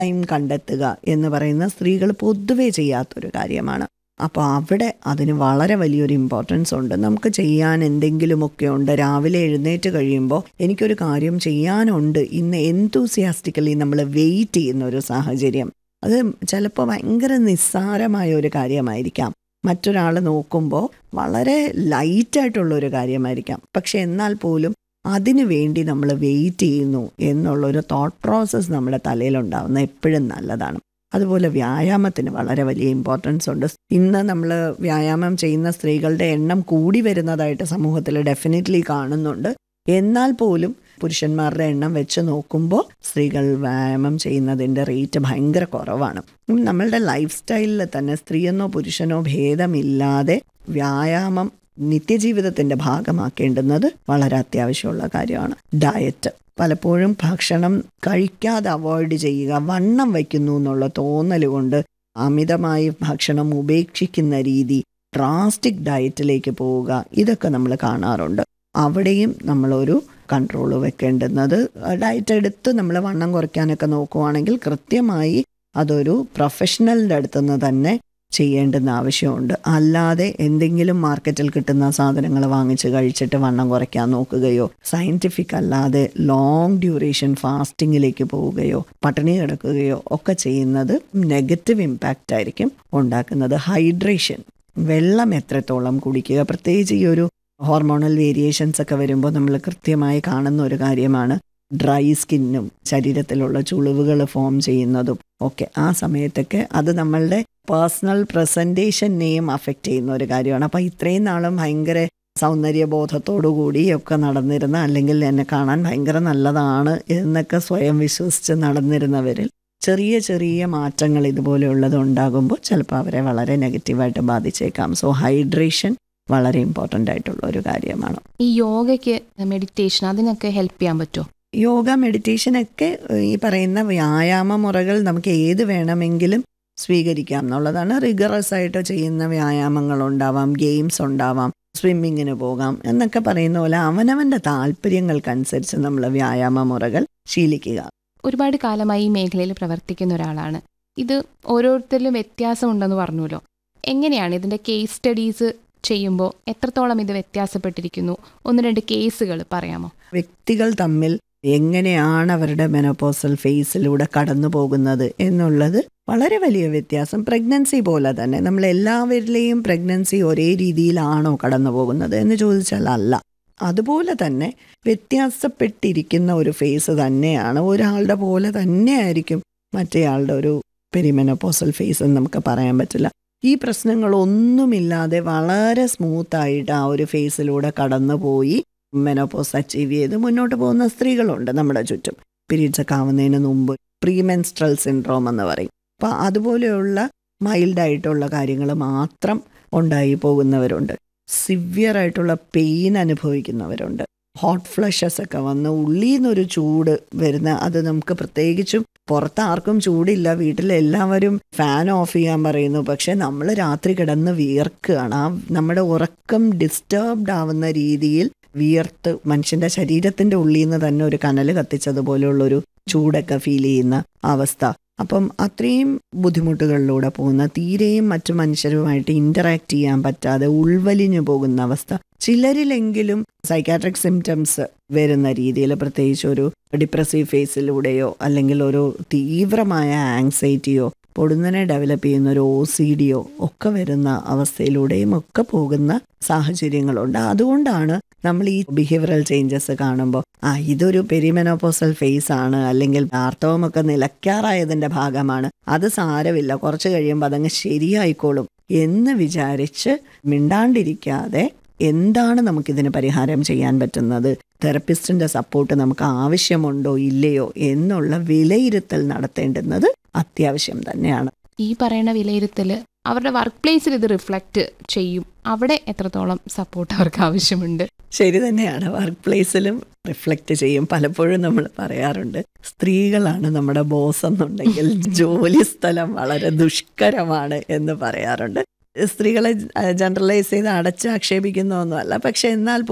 time കണ്ടെത്തുക എന്ന് പറയുന്ന സ്ത്രീകൾ പൊതുവെ ചെയ്യാത്തൊരു കാര്യമാണ് അപ്പോൾ അവിടെ അതിന് വളരെ വലിയൊരു ഇമ്പോർട്ടൻസ് ഉണ്ട് നമുക്ക് ചെയ്യാൻ എന്തെങ്കിലുമൊക്കെ ഉണ്ട് രാവിലെ എഴുന്നേറ്റ് കഴിയുമ്പോൾ എനിക്കൊരു കാര്യം ചെയ്യാനുണ്ട് ഇന്ന് എന്തൂസിയാസ്റ്റിക്കലി നമ്മൾ വെയിറ്റ് ചെയ്യുന്ന ഒരു സാഹചര്യം അത് ചിലപ്പോൾ ഭയങ്കര നിസ്സാരമായ ഒരു കാര്യമായിരിക്കാം മറ്റൊരാൾ നോക്കുമ്പോൾ വളരെ ലൈറ്റായിട്ടുള്ള ഒരു കാര്യമായിരിക്കാം പക്ഷെ എന്നാൽ പോലും അതിനു വേണ്ടി നമ്മൾ വെയിറ്റ് ചെയ്യുന്നു എന്നുള്ളൊരു തോട്ട് പ്രോസസ്സ് നമ്മുടെ തലയിലുണ്ടാവുന്ന എപ്പോഴും നല്ലതാണ് അതുപോലെ വ്യായാമത്തിന് വളരെ വലിയ ഇമ്പോർട്ടൻസ് ഉണ്ട് ഇന്ന് നമ്മൾ വ്യായാമം ചെയ്യുന്ന സ്ത്രീകളുടെ എണ്ണം കൂടി വരുന്നതായിട്ട് സമൂഹത്തിൽ ഡെഫിനറ്റ്ലി കാണുന്നുണ്ട് എന്നാൽ പോലും പുരുഷന്മാരുടെ എണ്ണം വെച്ച് നോക്കുമ്പോൾ സ്ത്രീകൾ വ്യായാമം ചെയ്യുന്നതിൻ്റെ റേറ്റ് ഭയങ്കര കുറവാണ് നമ്മളുടെ ലൈഫ് സ്റ്റൈലിൽ തന്നെ സ്ത്രീയെന്നോ പുരുഷനോ ഭേദമില്ലാതെ വ്യായാമം നിത്യജീവിതത്തിൻ്റെ ഭാഗമാക്കേണ്ടുന്നത് വളരെ അത്യാവശ്യമുള്ള കാര്യമാണ് ഡയറ്റ് പലപ്പോഴും ഭക്ഷണം കഴിക്കാതെ അവോയ്ഡ് ചെയ്യുക വണ്ണം വയ്ക്കുന്നു എന്നുള്ള തോന്നൽ കൊണ്ട് അമിതമായി ഭക്ഷണം ഉപേക്ഷിക്കുന്ന രീതി ഡ്രാസ്റ്റിക് ഡയറ്റിലേക്ക് പോവുക ഇതൊക്കെ നമ്മൾ കാണാറുണ്ട് അവിടെയും നമ്മളൊരു കൺട്രോൾ വെക്കേണ്ടുന്നത് ഡയറ്റ് എടുത്ത് നമ്മൾ വണ്ണം കുറയ്ക്കാനൊക്കെ നോക്കുവാണെങ്കിൽ കൃത്യമായി അതൊരു പ്രൊഫഷണലിൻ്റെ അടുത്തുനിന്ന് തന്നെ ചെയ്യേണ്ടുന്ന ആവശ്യമുണ്ട് അല്ലാതെ എന്തെങ്കിലും മാർക്കറ്റിൽ കിട്ടുന്ന സാധനങ്ങൾ വാങ്ങിച്ച് കഴിച്ചിട്ട് വണ്ണം കുറയ്ക്കാൻ നോക്കുകയോ സയൻറ്റിഫിക് അല്ലാതെ ലോങ് ഡ്യൂറേഷൻ ഫാസ്റ്റിങ്ങിലേക്ക് പോവുകയോ പട്ടിണി കിടക്കുകയോ ഒക്കെ ചെയ്യുന്നത് നെഗറ്റീവ് ഇമ്പാക്റ്റ് ആയിരിക്കും ഉണ്ടാക്കുന്നത് ഹൈഡ്രേഷൻ വെള്ളം എത്രത്തോളം കുടിക്കുക പ്രത്യേകിച്ച് ഈ ഒരു ഹോർമോണൽ വേരിയേഷൻസ് ഒക്കെ വരുമ്പോൾ നമ്മൾ കൃത്യമായി കാണുന്ന ഒരു കാര്യമാണ് ഡ്രൈ സ്കിന്നും ശരീരത്തിലുള്ള ചുളിവുകൾ ഫോം ചെയ്യുന്നതും ഒക്കെ ആ സമയത്തൊക്കെ അത് നമ്മളുടെ പേഴ്സണൽ പ്രസൻറ്റേഷനെയും അഫക്റ്റ് ചെയ്യുന്ന ഒരു കാര്യമാണ് അപ്പോൾ ഇത്രയും നാളും ഭയങ്കര സൗന്ദര്യബോധത്തോടു കൂടി ഒക്കെ നടന്നിരുന്ന അല്ലെങ്കിൽ എന്നെ കാണാൻ ഭയങ്കര നല്ലതാണ് എന്നൊക്കെ സ്വയം വിശ്വസിച്ച് നടന്നിരുന്നവരിൽ ചെറിയ ചെറിയ മാറ്റങ്ങൾ ഇതുപോലെയുള്ളത് ഉണ്ടാകുമ്പോൾ ചിലപ്പോൾ അവരെ വളരെ നെഗറ്റീവായിട്ട് ബാധിച്ചേക്കാം സോ ഹൈഡ്രേഷൻ വളരെ ഇമ്പോർട്ടൻ്റ് ആയിട്ടുള്ള ഒരു കാര്യമാണ് ഈ യോഗയ്ക്ക് മെഡിറ്റേഷൻ അതിനൊക്കെ ഹെൽപ്പ് ചെയ്യാൻ പറ്റുമോ യോഗ മെഡിറ്റേഷനൊക്കെ ഈ പറയുന്ന വ്യായാമ മുറകൾ നമുക്ക് ഏത് വേണമെങ്കിലും സ്വീകരിക്കാം എന്നുള്ളതാണ് റിഗറസ് ആയിട്ട് ചെയ്യുന്ന വ്യായാമങ്ങൾ ഉണ്ടാവാം ഗെയിംസ് ഉണ്ടാവാം സ്വിമ്മിങ്ങിന് പോകാം എന്നൊക്കെ പറയുന്ന പോലെ അവനവൻ്റെ താല്പര്യങ്ങൾക്കനുസരിച്ച് നമ്മൾ വ്യായാമ മുറകൾ ശീലിക്കുക ഒരുപാട് കാലമായി ഈ മേഖലയിൽ പ്രവർത്തിക്കുന്ന ഒരാളാണ് ഇത് ഓരോരുത്തരിലും വ്യത്യാസമുണ്ടെന്ന് പറഞ്ഞല്ലോ എങ്ങനെയാണ് ഇതിൻ്റെ കേസ് സ്റ്റഡീസ് ചെയ്യുമ്പോൾ എത്രത്തോളം ഇത് വ്യത്യാസപ്പെട്ടിരിക്കുന്നു ഒന്ന് രണ്ട് കേസുകൾ പറയാമോ വ്യക്തികൾ തമ്മിൽ എങ്ങനെയാണ് അവരുടെ മെനോപോസൽ ഫേസിലൂടെ കടന്നു പോകുന്നത് എന്നുള്ളത് വളരെ വലിയ വ്യത്യാസം പ്രഗ്നൻസി പോലെ തന്നെ നമ്മൾ എല്ലാവരിലെയും പ്രഗ്നൻസി ഒരേ രീതിയിലാണോ കടന്നു പോകുന്നത് എന്ന് ചോദിച്ചാൽ അല്ല അതുപോലെ തന്നെ വ്യത്യാസപ്പെട്ടിരിക്കുന്ന ഒരു ഫേസ് തന്നെയാണ് ഒരാളുടെ പോലെ തന്നെയായിരിക്കും മറ്റേയാളുടെ ഒരു പെരിമെനോപോസൽ ഫേസ് എന്ന് നമുക്ക് പറയാൻ പറ്റില്ല ഈ പ്രശ്നങ്ങളൊന്നുമില്ലാതെ വളരെ സ്മൂത്തായിട്ട് ആ ഒരു ഫേസിലൂടെ കടന്നുപോയി മെനോപോസ് അച്ചീവ് ചെയ്ത് മുന്നോട്ട് പോകുന്ന സ്ത്രീകളുണ്ട് നമ്മുടെ ചുറ്റും പീരീഡ്സ് ഒക്കെ ആവുന്നതിന് മുമ്പ് പ്രീമെൻസ്ട്രൽ സിൻഡ്രോം എന്ന് പറയും അപ്പം അതുപോലെയുള്ള മൈൽഡായിട്ടുള്ള കാര്യങ്ങൾ മാത്രം ഉണ്ടായി പോകുന്നവരുണ്ട് സിവിയർ ആയിട്ടുള്ള പെയിൻ അനുഭവിക്കുന്നവരുണ്ട് ഹോട്ട് ഫ്ലഷസ് ഒക്കെ വന്ന് ഉള്ളിൽ നിന്നൊരു ചൂട് വരുന്ന അത് നമുക്ക് പ്രത്യേകിച്ചും പുറത്ത് ആർക്കും ചൂടില്ല വീട്ടിൽ എല്ലാവരും ഫാൻ ഓഫ് ചെയ്യാൻ പറയുന്നു പക്ഷെ നമ്മൾ രാത്രി കിടന്ന് വിയർക്കുകയാണ് ആ നമ്മുടെ ഉറക്കം ഡിസ്റ്റർബ്ഡ് ആവുന്ന രീതിയിൽ വിയർത്ത് മനുഷ്യന്റെ ശരീരത്തിന്റെ ഉള്ളിൽ നിന്ന് തന്നെ ഒരു കനൽ കത്തിച്ചതുപോലെയുള്ളൊരു ചൂടൊക്കെ ഫീൽ ചെയ്യുന്ന അവസ്ഥ അപ്പം അത്രയും ബുദ്ധിമുട്ടുകളിലൂടെ പോകുന്ന തീരെയും മറ്റു മനുഷ്യരുമായിട്ട് ഇന്ററാക്ട് ചെയ്യാൻ പറ്റാതെ ഉൾവലിഞ്ഞു പോകുന്ന അവസ്ഥ ചിലരിലെങ്കിലും സൈക്കാട്രിക് സിംറ്റംസ് വരുന്ന രീതിയിൽ പ്രത്യേകിച്ച് ഒരു ഡിപ്രസീവ് ഫേസിലൂടെയോ അല്ലെങ്കിൽ ഒരു തീവ്രമായ ആങ്സൈറ്റിയോ പൊടുന്നനെ ഡെവലപ്പ് ചെയ്യുന്ന ഒരു ഒ സി ഡിയോ ഒക്കെ വരുന്ന അവസ്ഥയിലൂടെയും ഒക്കെ പോകുന്ന സാഹചര്യങ്ങളുണ്ട് അതുകൊണ്ടാണ് നമ്മൾ ഈ ബിഹേവിയറൽ ചേഞ്ചസ് കാണുമ്പോൾ ആ ഇതൊരു പെരിമെനോപോസൽ ഫേസ് ആണ് അല്ലെങ്കിൽ ആർത്തവമൊക്കെ നിലയ്ക്കാറായതിന്റെ ഭാഗമാണ് അത് സാരമില്ല കുറച്ച് കഴിയുമ്പോൾ അതങ്ങ് ശരിയായിക്കോളും എന്ന് വിചാരിച്ച് മിണ്ടാണ്ടിരിക്കാതെ എന്താണ് നമുക്കിതിന് പരിഹാരം ചെയ്യാൻ പറ്റുന്നത് തെറപ്പിസ്റ്റിന്റെ സപ്പോർട്ട് നമുക്ക് ആവശ്യമുണ്ടോ ഇല്ലയോ എന്നുള്ള വിലയിരുത്തൽ നടത്തേണ്ടുന്നത് അത്യാവശ്യം തന്നെയാണ് ഈ പറയുന്ന വിലയിരുത്തൽ അവരുടെ വർക്ക് പ്ലേസിൽ ഇത് റിഫ്ലക്റ്റ് ചെയ്യും അവിടെ എത്രത്തോളം സപ്പോർട്ട് അവർക്ക് ആവശ്യമുണ്ട് ശരി തന്നെയാണ് വർക്ക് പ്ലേസിലും റിഫ്ലക്റ്റ് ചെയ്യും പലപ്പോഴും നമ്മൾ പറയാറുണ്ട് സ്ത്രീകളാണ് നമ്മുടെ ബോസ് എന്നുണ്ടെങ്കിൽ ജോലി സ്ഥലം വളരെ ദുഷ്കരമാണ് എന്ന് പറയാറുണ്ട് സ്ത്രീകളെ ജനറലൈസ് ചെയ്ത് അടച്ചാക്ഷേപിക്കുന്നൊന്നുമല്ല പക്ഷെ എന്നാൽ പോലും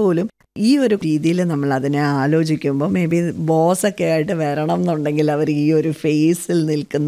ഈ ഒരു രീതിയിൽ നമ്മൾ അതിനെ ആലോചിക്കുമ്പോൾ മേ ബി ബോസൊക്കെ ആയിട്ട് വരണം എന്നുണ്ടെങ്കിൽ അവർ ഈ ഒരു ഫേസിൽ നിൽക്കുന്ന